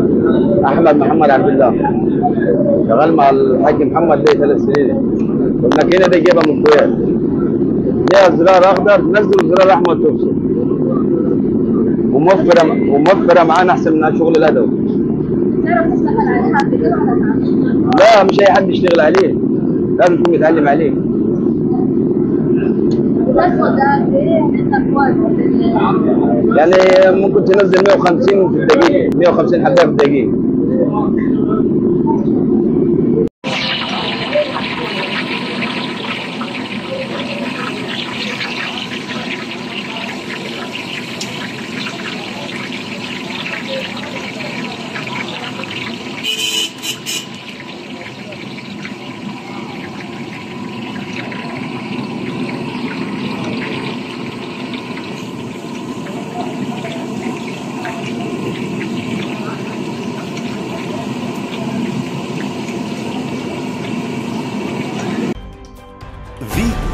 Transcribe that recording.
احمد محمد عبد الله شغال مع الحاج محمد ليه ثلاث سنين والماكينه دي جايبها من الكويت ليها زرار اخضر تنزل وزرار احمر تفصل وموفره وموفره معانا احسن من شغل الادوي تعرف تشتغل عليها قبل كده ولا ما لا مش اي حد يشتغل عليه لازم يكون متعلم عليه الأسود ده قد إيه عندك وقت يعني ممكن تنزل 150 في الدقيقه 150 حبايه في الدقيقه فيتو